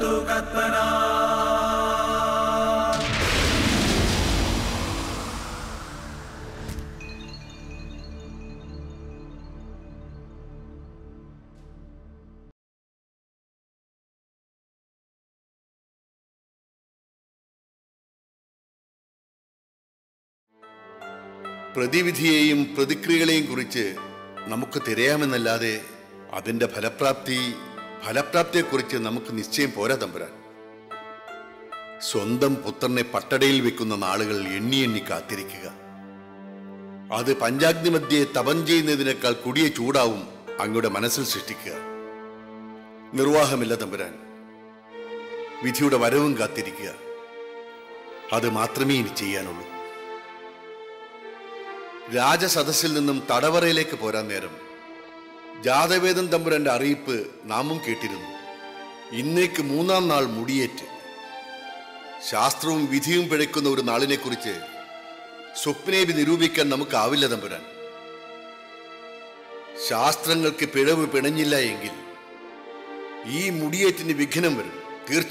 ഭവതു കൽപ്പന പ്രതിവിധിയെയും പ്രതിക്രിയകളെയും കുറിച്ച് നമുക്ക് തിരയാമെന്നല്ലാതെ അതിന്റെ ഫലപ്രാപ്തി ഫലപ്രാപ്തിയെക്കുറിച്ച് നമുക്ക് നിശ്ചയം പോരാ തമ്പുരാൻ സ്വന്തം പുത്രനെ പട്ടടയിൽ വെക്കുന്ന നാളുകൾ എണ്ണി എണ്ണി കാത്തിരിക്കുക അത് പഞ്ചാഗ്നി മധ്യേ തപം ചെയ്യുന്നതിനേക്കാൾ കുടിയ ചൂടാവും അങ്ങയുടെ മനസ്സിൽ സൃഷ്ടിക്കുക നിർവാഹമില്ല തമ്പുരാൻ വിധിയുടെ വരവും കാത്തിരിക്കുക അത് മാത്രമേ ഇനി ചെയ്യാനുള്ളൂ രാജസദസ്സിൽ നിന്നും തടവറയിലേക്ക് പോരാൻ നേരം ജാതവേദൻ തമ്പുരാന്റെ അറിയിപ്പ് നാമും കേട്ടിരുന്നു ഇന്നേക്ക് മൂന്നാം നാൾ മുടിയേറ്റ് ശാസ്ത്രവും വിധിയും പിഴയ്ക്കുന്ന ഒരു നാളിനെക്കുറിച്ച് സ്വപ്നേബി നിരൂപിക്കാൻ നമുക്കാവില്ല തമ്പുരാൻ ശാസ്ത്രങ്ങൾക്ക് പിഴവ് പിണഞ്ഞില്ല എങ്കിൽ ഈ മുടിയേറ്റിന് വിഘ്നം വരും തീർച്ച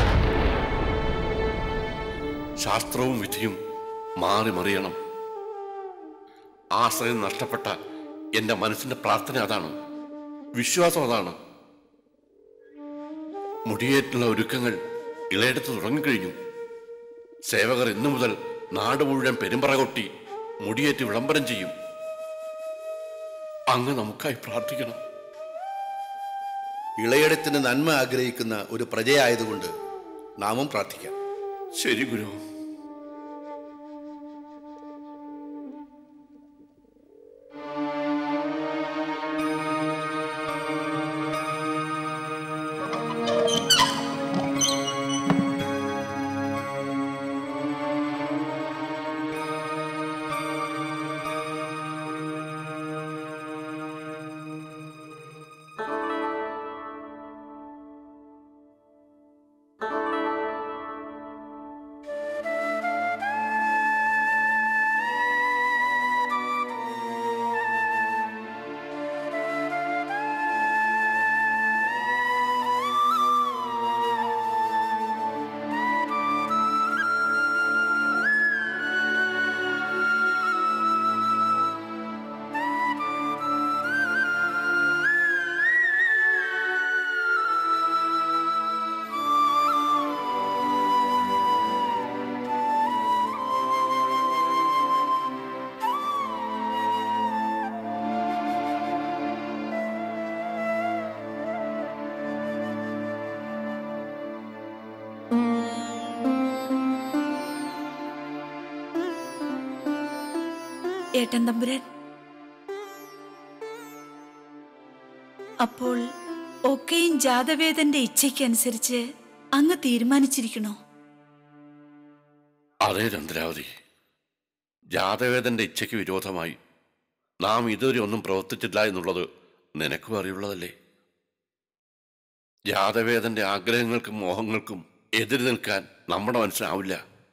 ശാസ്ത്രവും വിധിയും മാറി മറിയണം ആശ്രയം നഷ്ടപ്പെട്ട എന്റെ മനസ്സിന്റെ പ്രാർത്ഥന അതാണ് വിശ്വാസം അതാണ് മുടിയേറ്റുള്ള ഒരുക്കങ്ങൾ ഇളയെടുത്ത് തുടങ്ങിക്കഴിഞ്ഞു സേവകർ ഇന്നു മുതൽ നാട് മുഴുവൻ പെരുമ്പറ കൊട്ടി മുടിയേറ്റ് വിളംബരം ചെയ്യും അങ്ങ് നമുക്കായി പ്രാർത്ഥിക്കണം ഇളയിടത്തിന് നന്മ ആഗ്രഹിക്കുന്ന ഒരു പ്രജയായതുകൊണ്ട് നാമും പ്രാർത്ഥിക്കാം ശരി ഗുരു ഏട്ടൻ തമ്പുരാൻ അപ്പോൾ ഒക്കെയും ജാതവേദന്റെ ഇച്ഛയ്ക്കനുസരിച്ച് അങ്ങ് തീരുമാനിച്ചിരിക്കണോ അതേ ചന്ദ്രാവതി ജാതവേദന്റെ ഇച്ഛയ്ക്ക് വിരോധമായി നാം ഇതുവരെ ഒന്നും പ്രവർത്തിച്ചില്ല എന്നുള്ളത് നിനക്കും അറിയുള്ളതല്ലേ ജാതവേദന്റെ ആഗ്രഹങ്ങൾക്കും മോഹങ്ങൾക്കും എതിര് നിൽക്കാൻ നമ്മുടെ മനസ്സിനാവില്ല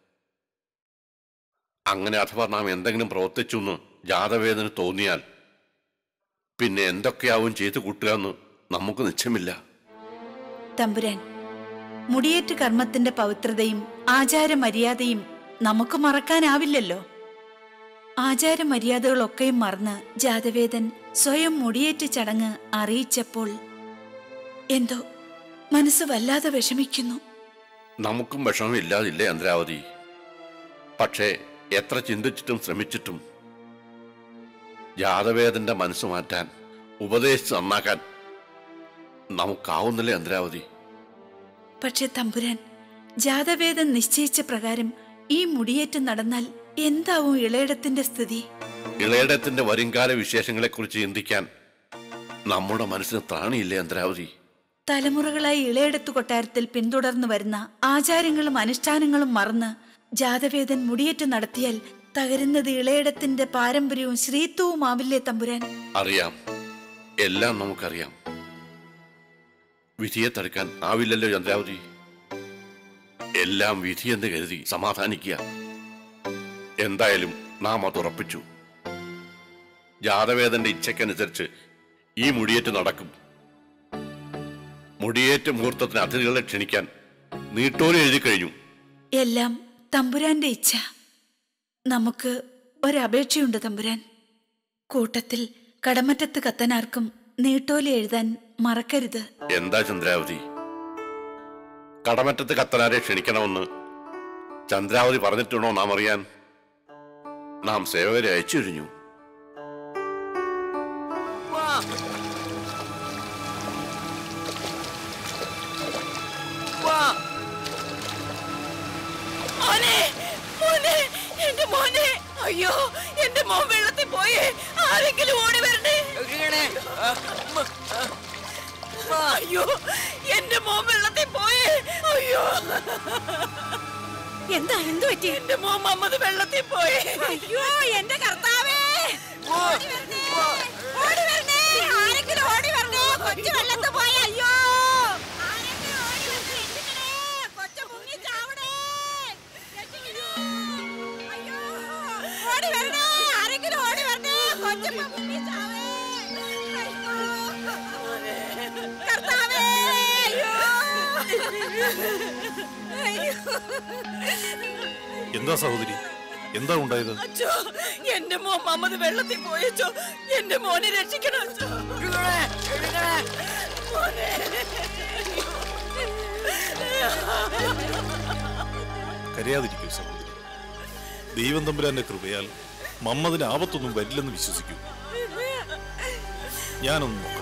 അങ്ങനെ അഥവാ നാം എന്തെങ്കിലും പ്രവർത്തിച്ചു എന്ന് ജാതവേദന തോന്നിയാൽ പിന്നെ എന്തൊക്കെയാവും ചെയ്തു കൂട്ടുക എന്ന് നമുക്ക് നിശ്ചയമില്ല തമ്പുരാൻ മുടിയേറ്റ് കർമ്മത്തിന്റെ പവിത്രതയും ആചാരമര്യാദയും നമുക്ക് മറക്കാനാവില്ലല്ലോ ആചാരമര്യാദകളൊക്കെയും മറന്ന് ജാതവേദൻ സ്വയം മുടിയേറ്റ് ചടങ്ങ് അറിയിച്ചപ്പോൾ എന്തോ മനസ്സ് വല്ലാതെ വിഷമിക്കുന്നു നമുക്കും വിഷമമില്ലാതില്ലേ ചന്ദ്രാവതി പക്ഷേ എത്ര ചിന്തിച്ചിട്ടും ശ്രമിച്ചിട്ടും ജാതവേദന്റെ മനസ്സ് മാറ്റാൻ ഉപദേശിച്ച് നന്നാക്കാൻ നമുക്കാവുന്നില്ലേ ചന്ദ്രാവതി പക്ഷെ തമ്പുരാൻ ജാതവേദൻ നിശ്ചയിച്ച പ്രകാരം ഈ മുടിയേറ്റ് നടന്നാൽ എന്താവും ഇളയിടത്തിന്റെ സ്ഥിതി ഇളയിടത്തിന്റെ വരുംകാല വിശേഷങ്ങളെക്കുറിച്ച് ചിന്തിക്കാൻ നമ്മുടെ മനസ്സിന് ത്രാണിയില്ലേ ചന്ദ്രാവതി തലമുറകളായി ഇളയിടത്തു കൊട്ടാരത്തിൽ പിന്തുടർന്നു വരുന്ന ആചാരങ്ങളും അനുഷ്ഠാനങ്ങളും മറന്ന് ജാതവേദൻ മുടിയേറ്റ് നടത്തിയാൽ തകരുന്നത് ഇളയിടത്തിന്റെ പാരമ്പര്യവും ശ്രീത്വവുമാവില്ലേ തമ്പുരാൻ അറിയാം എല്ലാം നമുക്കറിയാം വിധിയെ തടുക്കാൻ ആവില്ലല്ലോ ചന്ദ്രാവതി എല്ലാം വിധിയെന്ന് കരുതി സമാധാനിക്കുക എന്തായാലും നാം അത് ഉറപ്പിച്ചു ജാതവേദന്റെ ഇച്ഛയ്ക്കനുസരിച്ച് ഈ മുടിയേറ്റ് നടക്കും മുടിയേറ്റ മുഹൂർത്തത്തിന് അതിഥികളെ ക്ഷണിക്കാൻ നീട്ടോലി എഴുതി കഴിഞ്ഞു എല്ലാം തമ്പുരാന്റെ ഇച്ഛ നമുക്ക് ഒരപേക്ഷയുണ്ട് തമ്പുരാൻ കൂട്ടത്തിൽ കടമറ്റത്ത് കത്തനാർക്കും നീട്ടോലി എഴുതാൻ മറക്കരുത് എന്താ ചന്ദ്രാവതി കടമറ്റത്ത് കത്തനാരെ ക്ഷണിക്കണമെന്ന് ചന്ദ്രാവതി പറഞ്ഞിട്ടുണ്ടോ നാം അറിയാൻ നാം സേവകരെ അയച്ചു കഴിഞ്ഞു മോനെ മോനെ എന്റെ മോനെ അയ്യോ എന്റെ മോൻ വെള്ളത്തിൽ പോയേ ആരെങ്കിലും ഓടി വരണേ അയ്യോ എന്റെ മോൻ വെള്ളത്തിൽ പോയേ അയ്യോ എന്താ എന്ത് പറ്റി എന്റെ മോൻ മമ്മത് വെള്ളത്തിൽ പോയേ അയ്യോ എന്റെ കർത്താവേ ഓടി വരണേ, ഓടി വരണേ ആരെങ്കിലും ഓടി വരണേ കൊച്ചു വെള്ളത്ത് പോയ അയ്യോ ആരെങ്കിലും ഓടി വരണേ, രക്ഷിക്കണേ. കൊച്ചു മുങ്ങി ചാവണേ. രക്ഷിക്കണേ. അയ്യോ, ഓടി വരണേ ആരെങ്കിലും ഓടി വരണേ കൊച്ചു മുങ്ങി ചാവേ അയ്യോ. കർത്താവേ അയ്യോ അയ്യോ എന്താ സഹോദരി എന്താ ഉണ്ടായത് അച്ഛോ എന്റെ മോൻ മമ്മത് വെള്ളത്തിൽ പോയച്ചോ എന്റെ മോനെ രക്ഷിക്കണം അച്ഛോ മോനെ കരയാതിരിക്കൂ സഹോദരി ദൈവം തമ്പുരാന്റെ കൃപയാൽ മമ്മതിന് ആപത്തൊന്നും വരില്ലെന്ന് വിശ്വസിക്കൂ ഞാനൊന്ന് നോക്കട്ടെ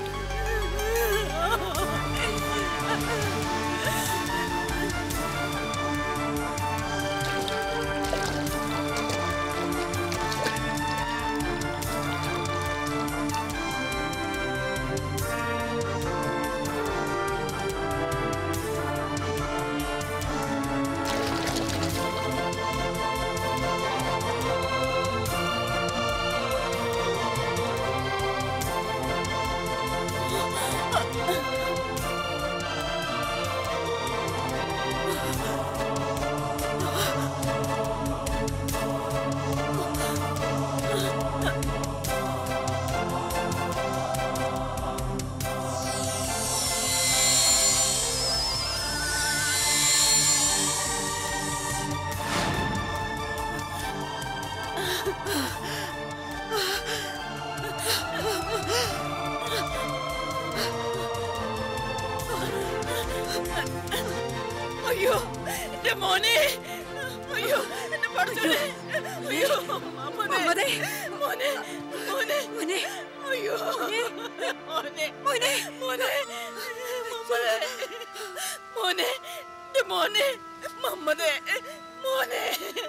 അയ്യോ എന്റെ മോനെ അയ്യോ എന്റെ പഠിച്ചോനെ അയ്യോ മമ്മദേ മോനെ മോനെ മോനെ അയ്യോ മോനെ മോനെ മോനെ മമ്മദേ മോനെ എന്റെ മോനെ മമ്മദേ മോനെ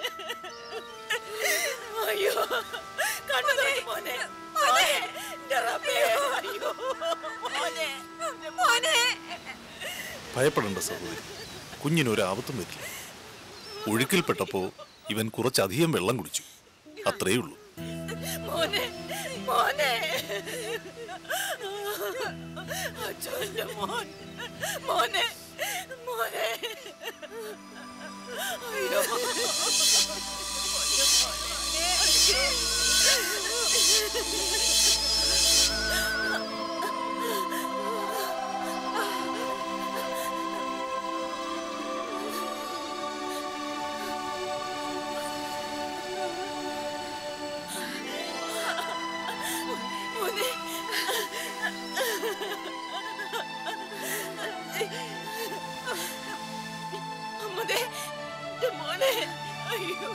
അയ്യോ കണ്ണു തുറക്ക് മോനെ മോനെ എന്റെ റബ്ബേ അയ്യോ മോനെ മോനെ ഭയപ്പെടേണ്ട സഹോദരി കുഞ്ഞിനൊരു ആപത്തും വരില്ല ഒഴുക്കിൽപ്പെട്ടപ്പോ ഇവൻ കുറച്ചധികം വെള്ളം കുടിച്ചു അത്രേ ഉള്ളൂ മോനെ മോനെ അച്ഛൻ്റെ മോൻ മോനെ മോനെ അയ്യോ മോനെ അമ്മതേ എന്റെ മോനെ അയ്യോ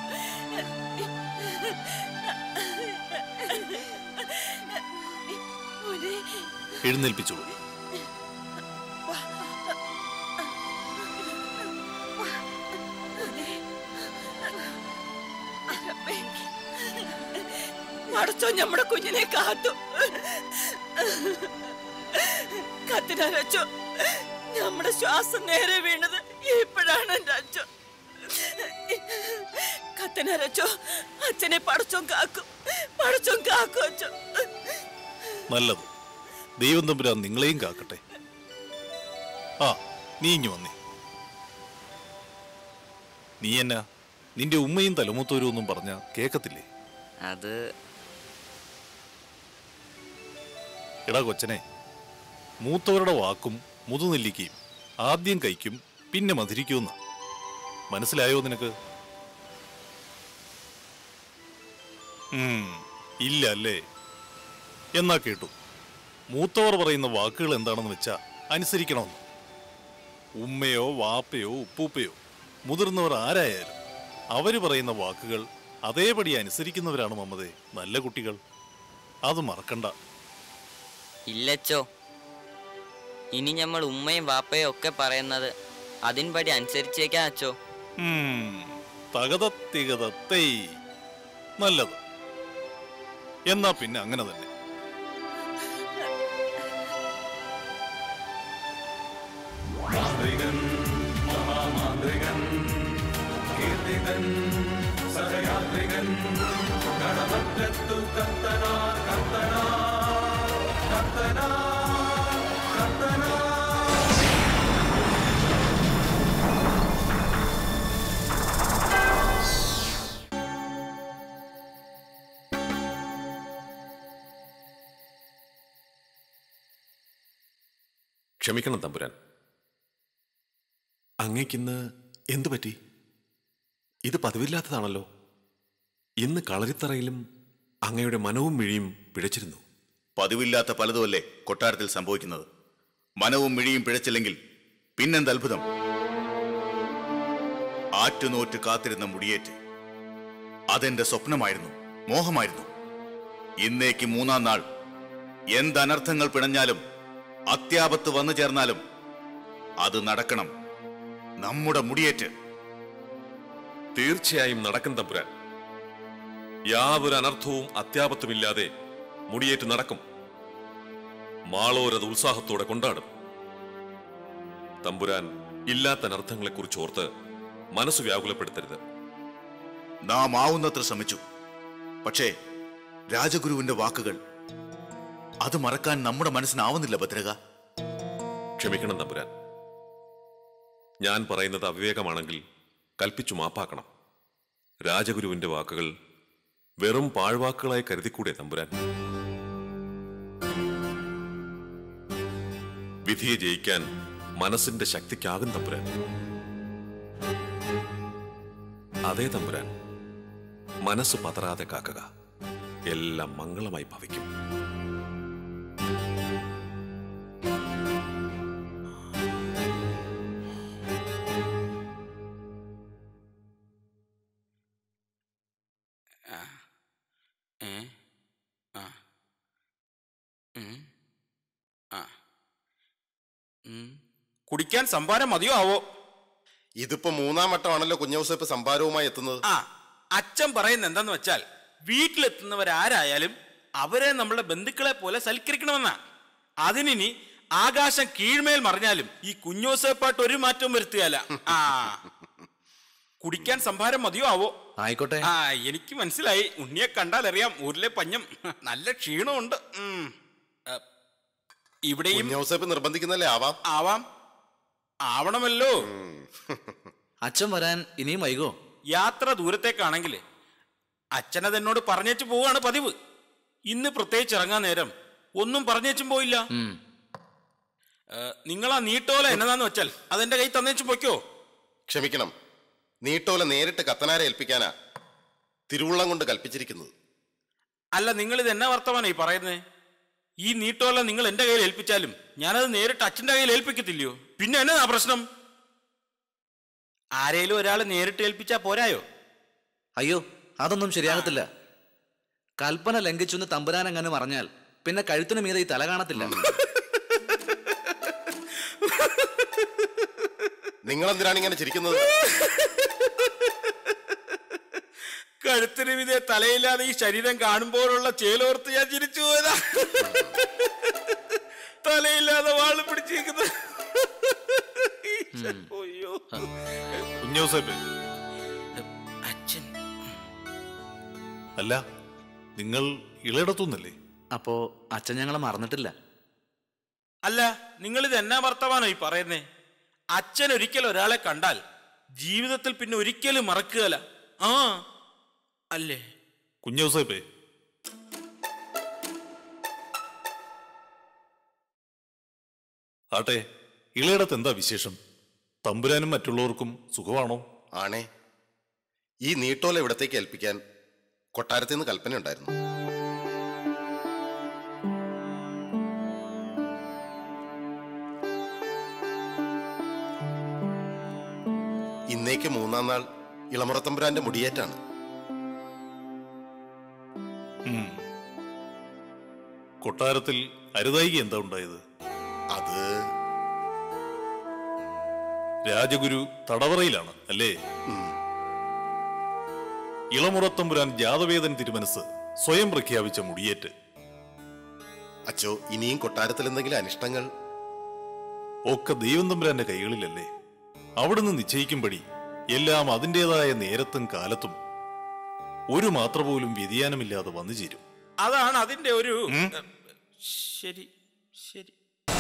മോനെ എഴുന്നേൽപ്പിച്ചോളൂ മടച്ചോ നമ്മുടെ കുഞ്ഞിനെ കാത്തു കത്തിനരച്ചോ നമ്മുടെ ശ്വാസം നേരെ വീണത് ഇപ്പോഴാണ് എന്റെ അച്ഛൻ കത്തിനരച്ചോ അച്ഛനെ പടച്ചോൻ കാക്കും പടച്ചോൻ കാക്കും അച്ഛൻ നല്ലത് ദൈവം തമ്പുരാൻ നിങ്ങളെയും കാക്കട്ടെ ആ നീ ഇങ്ങു വന്നേ നീ എന്നാ നിന്റെ ഉമ്മയും തലമൂത്തോരും ഒന്നും പറഞ്ഞ കേക്കത്തില്ലേ അത് എടാ കൊച്ചനെ മൂത്തവരുടെ വാക്കും മുതുനെല്ലിക്കയും ആദ്യം കഴിക്കും പിന്നെ മധുരിക്കുമെന്ന മനസ്സിലായോ നിനക്ക് ഉം, ഇല്ല അല്ലേ എന്നാ കേട്ടു മൂത്തവർ പറയുന്ന വാക്കുകൾ എന്താണെന്ന് വെച്ചാ അനുസരിക്കണമെന്ന് ഉമ്മയോ വാപ്പയോ ഉപ്പൂപ്പയോ മുതിർന്നവർ ആരായാലും അവര് പറയുന്ന വാക്കുകൾ അതേപടി അനുസരിക്കുന്നവരാണ് മമ്മതേ നല്ല കുട്ടികൾ അത് മറക്കണ്ട ഇല്ലച്ചോ ഇനി നമ്മൾ ഉമ്മയും വാപ്പയും ഒക്കെ പറയുന്നത് അതിൻപടി അനുസരിച്ചേക്കാം അച്ചോ ഉം, തകതത്തികതത്തേ നല്ലത് എന്നാ പിന്നെ അങ്ങനെ തന്നെ ക്ഷമിക്കണം തമ്പുരാൻ അങ്ങേക്കിന്ന് എന്തു പറ്റി ഇത് പതിവില്ലാത്തതാണല്ലോ ഇന്ന് കളരിത്തറയിലും അങ്ങയുടെ മനവും മിഴിയും പിഴച്ചിരുന്നു പതിവില്ലാത്ത പലതുമല്ലേ കൊട്ടാരത്തിൽ സംഭവിക്കുന്നത് മനവും മിഴിയും പിഴച്ചില്ലെങ്കിൽ പിന്നെന്ത് അത്ഭുതം ആറ്റുനോറ്റ് കാത്തിരുന്ന മുടിയേറ്റ് അതെന്റെ സ്വപ്നമായിരുന്നു മോഹമായിരുന്നു ഇന്നേക്ക് മൂന്നാം നാൾ എന്തനർത്ഥങ്ങൾ പിണഞ്ഞാലും അത്യാപത്ത് വന്നു ചേർന്നാലും അത് നടക്കണം നമ്മുടെ മുടിയേറ്റ് തീർച്ചയായും നടക്കും തമ്പുരാൻ യാതൊരു അനർത്ഥവും അത്യാപത്തുമില്ലാതെ മുടിയേറ്റ് നടക്കും മാളോരത് ഉത്സാഹത്തോടെ കൊണ്ടാടും തമ്പുരാൻ ഇല്ലാത്ത അനർത്ഥങ്ങളെക്കുറിച്ച് ഓർത്ത് മനസ്സ് വ്യാകുലപ്പെടുത്തരുത് നാം ആവുന്നത്ര ശ്രമിച്ചു പക്ഷേ രാജഗുരുവിന്റെ വാക്കുകൾ അത് മറക്കാൻ നമ്മുടെ മനസ്സിനാവുന്നില്ല ഭദ്രക ക്ഷമിക്കണം തമ്പുരാൻ ഞാൻ പറയുന്നത് അവിവേകമാണെങ്കിൽ കൽപ്പിച്ചു മാപ്പാക്കണം രാജഗുരുവിന്റെ വാക്കുകൾ വെറും പാഴ്വാക്കുകളായി കരുതിക്കൂടെ തമ്പുരാൻ വിധിയെ ജയിക്കാൻ മനസ്സിന്റെ ശക്തിക്കാകും തമ്പുരാൻ അതേ തമ്പുരാൻ മനസ്സ് പതറാതെ കാക്കുക എല്ലാം മംഗളമായി ഭവിക്കും ഏ ആ ഉം. ആ ഉം. കുടിക്കാൻ സംഭാരം മതിയോ ആവോ ഇതിപ്പോ മൂന്നാം വട്ടമാണല്ലോ കുഞ്ഞൌസപ്പ് സംഭാരവുമായി എത്തുന്നത് ആ അച്ഛൻ പറയുന്ന എന്താന്ന് വെച്ചാൽ വീട്ടിലെത്തുന്നവരാരായാലും അവരെ നമ്മളെ ബന്ധുക്കളെ പോലെ സൽക്കരിക്കണമെന്നാ അതിനി ആകാശം കീഴ്മേൽ മറിഞ്ഞാലും ഈ കുഞ്ഞോസേപ്പാട്ട് ഒരു മാറ്റവും വരുത്തുകയല്ല ആ കുടിക്കാൻ സംഭാരം മതിയോ ആവോ ആയിക്കോട്ടെ ആ എനിക്ക് മനസ്സിലായി ഉണ്ണിയെ കണ്ടാൽ അറിയാം ഊരിലെ പഞ്ഞം നല്ല ക്ഷീണമുണ്ട് ഉം. ഏ, ഇവിടെയും കുഞ്ഞൌസപ്പ് നിർബന്ധിക്കുന്നല്ലേ ആവാം ആവാം ആവണമല്ലോ അച്ഛൻ വരാൻ ഇനിയും വൈകോ യാത്ര ദൂരത്തേക്കാണെങ്കിൽ അച്ഛനത് എന്നോട് പറഞ്ഞേച്ചു പോവാണ് പതിവ് ഇന്ന് പ്രത്യേകിച്ച് ഇറങ്ങാൻ നേരം ഒന്നും പറഞ്ഞേച്ചും പോയില്ല ഉം. ഏ, നിങ്ങളാ നീട്ടോല എന്നതാന്ന് വെച്ചാൽ അതെന്റെ കൈ തന്നേച്ചു പൊയ്ക്കോ ക്ഷമിക്കണം നീട്ടോല നേരിട്ട് കത്തനാരെ ഏൽപ്പിക്കാനാ തിരുവുള്ളം കൊണ്ട് കൽപ്പിച്ചിരിക്കുന്നത് അല്ല നിങ്ങൾ ഇത് എന്നാ വർത്തമാനായി പറയുന്നത് ഈ നീട്ടോല നിങ്ങൾ എന്റെ കയ്യിൽ ഏൽപ്പിച്ചാലും ഞാനത് നേരിട്ട് അച്ഛന്റെ കയ്യിൽ ഏൽപ്പിക്കത്തില്ലയോ പിന്നെ എന്നതാ പ്രശ്നം ആരേലും ഒരാളെ നേരിട്ട് ഏൽപ്പിച്ചാ പോരായോ അയ്യോ അതൊന്നും ശരിയാകത്തില്ല കൽപ്പന ലംഘിച്ചെന്ന് തമ്പുരാൻ അങ്ങനെ പറഞ്ഞാൽ പിന്നെ കഴുത്തിന് മീതെ ഈ തല കാണത്തില്ല നിങ്ങൾ എന്തിനാണ് ഇങ്ങനെ ചിരിക്കുന്നത് കഴുത്തിന് വിധേ തലയില്ലാതെ ഈ ശരീരം കാണുമ്പോഴുള്ള ചേലോർത്ത് ഞാൻ ചിരിച്ചു പോയതാ തലയില്ലാതെ വാള് പിടിച്ചിരിക്കുന്നത് അയ്യോ കുഞ്ഞോസേപ്പേ അച്ഛൻ അല്ല നിങ്ങൾ ഇളയിടത്തുനിന്നല്ലേ അപ്പോ അച്ഛൻ ഞങ്ങളെ മറന്നിട്ടില്ല അല്ല നിങ്ങൾ ഇത് എന്നാ വർത്തമാനോ ഈ പറയുന്നേ അച്ഛൻ ഒരിക്കൽ ഒരാളെ കണ്ടാൽ ജീവിതത്തിൽ പിന്നെ ഒരിക്കലും മറക്കുകയല്ല ആ അല്ലേ കുഞ്ഞോസേപ്പേ ആട്ടെ ഇളയിടത്ത് എന്താ വിശേഷം തമ്പുരാനും മറ്റുള്ളവർക്കും സുഖമാണോ ആണേ ഈ നീട്ടോല ഇവിടത്തേക്ക് ഏൽപ്പിക്കാൻ കൊട്ടാരത്തിൽ നിന്ന് കൽപ്പനയുണ്ടായിരുന്നു ഇന്നേക്ക് മൂന്നാം നാൾ ഇളമുറത്തമ്പുരാന്റെ മുടിയേറ്റാണ് ഉം. കൊട്ടാരത്തിൽ അരുതായിക എന്താ ഉണ്ടായത് അത് രാജഗുരു തടവറയിലാണ് അല്ലേ ഇളമുറത്തമ്പുരാൻ ജാതവേദൻ തിരുമനസ് സ്വയം പ്രഖ്യാപിച്ച മുടിയേറ്റ് അച്ചോ ഇനിയും കൊട്ടാരത്തിൽ എന്തെങ്കിലും അനിഷ്ടങ്ങൾ ഒക്കെ ദൈവം തമ്പുരാന്റെ കൈകളിലല്ലേ അവിടുന്ന് നിശ്ചയിക്കുമ്പടി എല്ലാം അതിൻ്റെതായ നേരത്തും കാലത്തും ഒരു മാത്ര പോലും വ്യതിയാനമില്ലാതെ വന്നു ചേരും അതാണ് അതിന്റെ ഒരു ശരി ശരി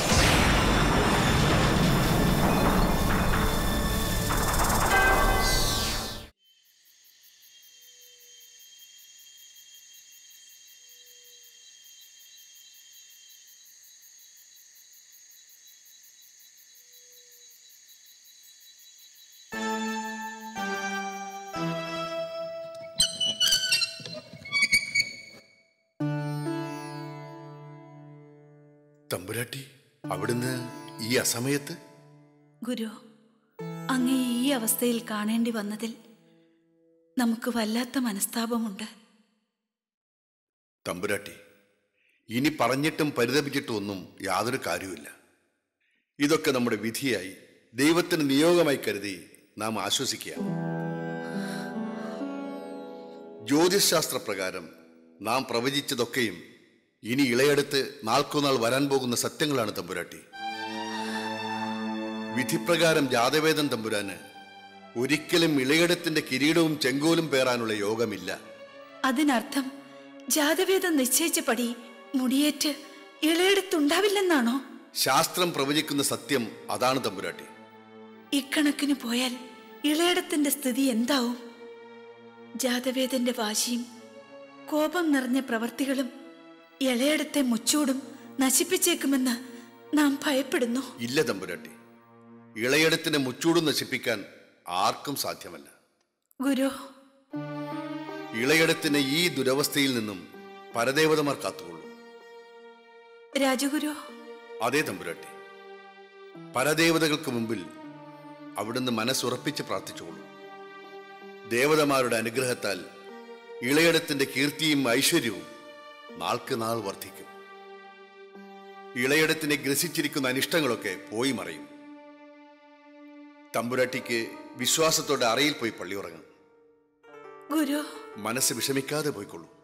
തമ്പുരാട്ടി അവിടുന്ന് ഈ അസമയത്ത് ഗുരു അങ്ങേ ഈ അവസ്ഥയിൽ കാണേണ്ടി വന്നതിൽ നമുക്ക് വല്ലാത്ത മനസ്താപമുണ്ട് തമ്പുരാട്ടി ഇനി പറഞ്ഞിട്ടും പരിതപിച്ചിട്ടും ഒന്നും യാതൊരു കാര്യവുമില്ല ഇതൊക്കെ നമ്മുടെ വിധിയായി ദൈവത്തിന് നിയോഗമായി കരുതി നാം ആശ്വസിക്കുക ജ്യോതിശാസ്ത്ര പ്രകാരം നാം പ്രവചിച്ചതൊക്കെയും ഇനി ഇളയെടുത്ത് നാൾക്കുനാൾ വരാൻ പോകുന്ന സത്യങ്ങളാണ് തമ്പുരാട്ടി വിധിപ്രകാരം ജാതവേദൻ തമ്പുരാന് ഒരിക്കലും ഇളയെടുത്തിന്റെ കിരീടവും ചെങ്കോലും പേറാനുള്ള യോഗമില്ല അതിനർത്ഥം ജാതവേദം നിശ്ചയിച്ച പടി മുടിയേറ്റ് ഇളയെടുത്തുണ്ടാവില്ലെന്നാണോ ശാസ്ത്രം പ്രവചിക്കുന്ന സത്യം അതാണ് തമ്പുരാട്ടി ഇക്കണക്കിന് പോയാൽ ഇളയിടത്തിന്റെ സ്ഥിതി എന്താവും ജാതവേദന്റെ വാശിയും കോപം നിറഞ്ഞ പ്രവർത്തികളും ഇളയിടത്തെ മുച്ചൂടും നശിപ്പിച്ചേക്കുമെന്ന് നാം ഭയപ്പെടുന്നു ഇല്ല തമ്പുരാട്ടി ഇളയെടുത്തിന്റെ മുച്ചൂട് നശിപ്പിക്കാൻ ആർക്കും സാധ്യമല്ല ഗുരു ഇളയെടുത്തിന് ഈ ദുരവസ്ഥയിൽ നിന്നും പരദേവതമാർ കാത്തുകൊള്ളൂ രാജഗുരു അതേ തമ്പുരാട്ടി പരദേവതകൾക്ക് മുമ്പിൽ അവിടുന്ന് മനസ്സുറപ്പിച്ച് പ്രാർത്ഥിച്ചുകൊള്ളൂ ദേവതമാരുടെ അനുഗ്രഹത്താൽ ഇളയടത്തിന്റെ കീർത്തിയും ഐശ്വര്യവും നാൾക്ക് നാൾ വർദ്ധിക്കും ഇളയടത്തിനെ ഗ്രസിച്ചിരിക്കുന്ന അനിഷ്ടങ്ങളൊക്കെ പോയി മറയും തമ്പുരാട്ടിക്ക് വിശ്വാസത്തോടെ അറയിൽ പോയി പള്ളിയുറങ്ങും ഗുരു മനസ്സ് വിഷമിക്കാതെ പോയിക്കൊള്ളൂ